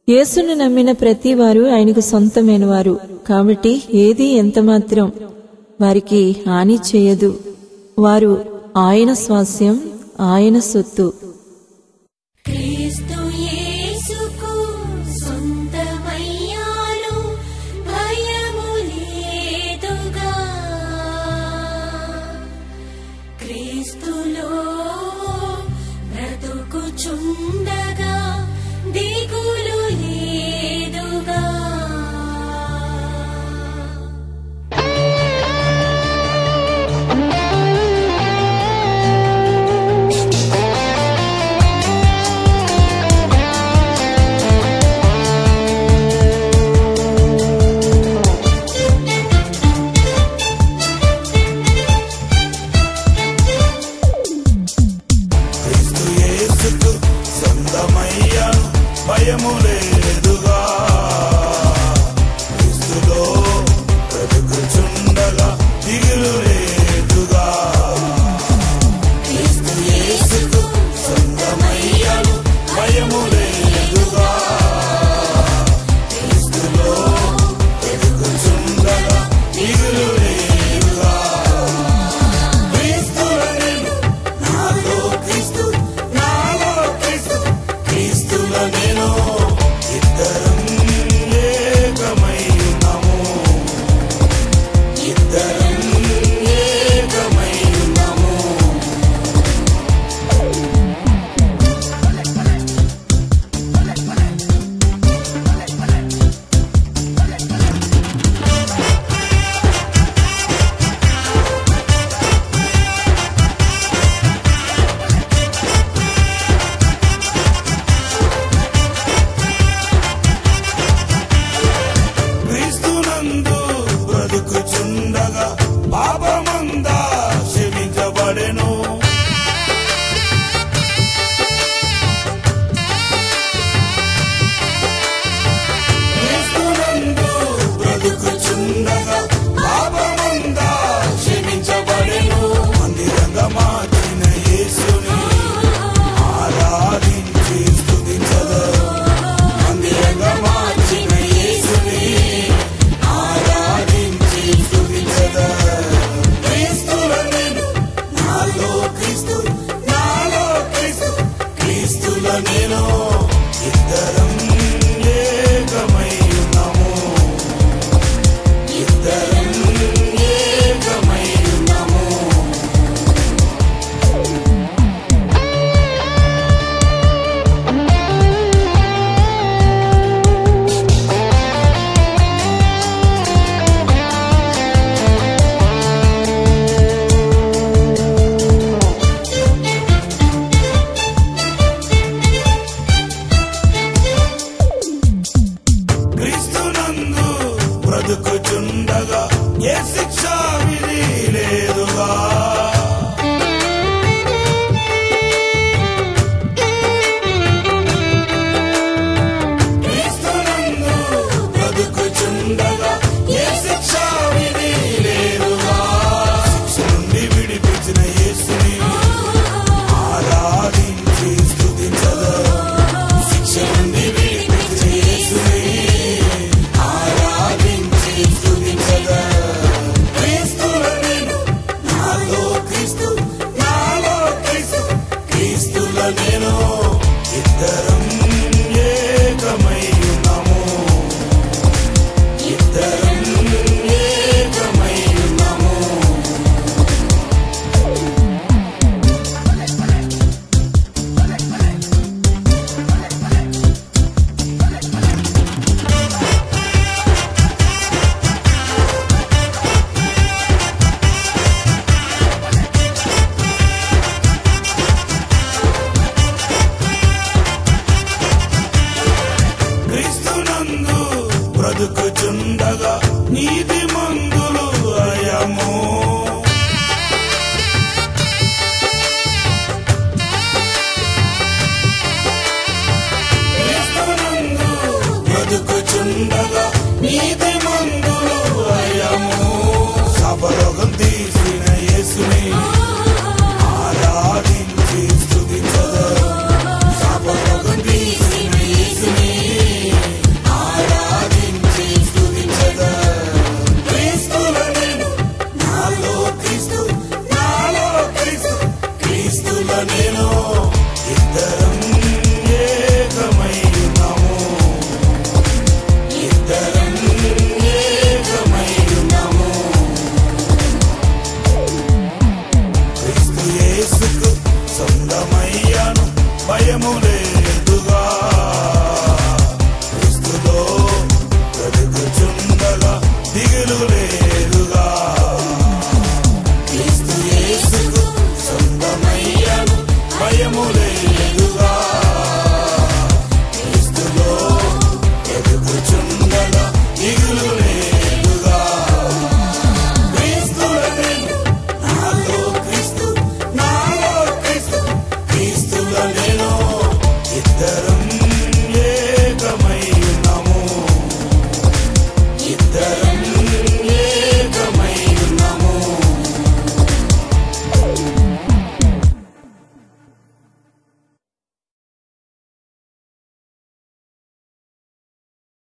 యేసును నమ్మిన ప్రతి వారు ఆయనకు సొంతమైన వారు కాబట్టి ఏది ఎంతమాత్రం వారికి హాని చేయదు వారు ఆయన స్వాస్యం ఆయన సొత్తు క్రీస్తు యేసుకు సొంతమయ్యాను భయము లేదుగా క్రీస్తులో బ్రతుకుచుండగా దిగులు లేదుగా క్రీస్తు యేసుకు సొంతమయ్యాను భయము లేదుగా క్రీస్తులో బ్రతుకుచుండగా దిగులు లేదుగా క్రీస్తు యేసుకు సొంతమయ్యాను భయము లేదుగా క్రీస్తులో బ్రతుకుచుండగా దిగులు లేదుగా క్రీస్తుల నేను నాలో క్రీస్తు నాలో క్రీస్తు క్రీస్తుల నేను ఇద్దరం ఏకమై ఉన్నాము ఇద్దరం ఏకమై ఉన్నాము క్రీస్తునందు బ్రతుకుచుండగా పాపమందా క్షమించబడెను క్రీస్తునందు బ్రతుకుచుండగా పాపమందా క్షమించబడెను మందిరంగా మార్చిన యేసుని ఆరాధించి స్తుతించదరు మందిరంగా మార్చిన యేసుని ఆరాధించి స్తుతించదా క్రీస్తుల నేను నాలో క్రీస్తు నాలో క్రీస్తు క్రీస్తుల నేను ఇద్దరం ఏకమై ఉన్నాము ఇద్దరం ఏకమై ఉన్నాము క్రీస్తునందు బ్రతుకుచుండగా ఏ శిక్ష విధి లేదుగా క్రీస్తునందు బ్రతుకుచుండగా ఏ శిక్ష విధి లేదుగా శిక్ష నుండి విడిపించిన యేసుని ఆరాధించి స్తుతించదరు శిక్ష నుండి విడిపించిన యేసుని ఆరాధించి స్తుతించదా క్రీస్తుల నేను నాలో క్రీస్తు నాలో క్రీస్తు క్రీస్తుల నేను ఇద్దరం ఏకమై ఉన్నాము ఇద్దరం ఏకమై ఉన్నాము క్రీస్తునందు బ్రతుకుచుండగా నీతి మందు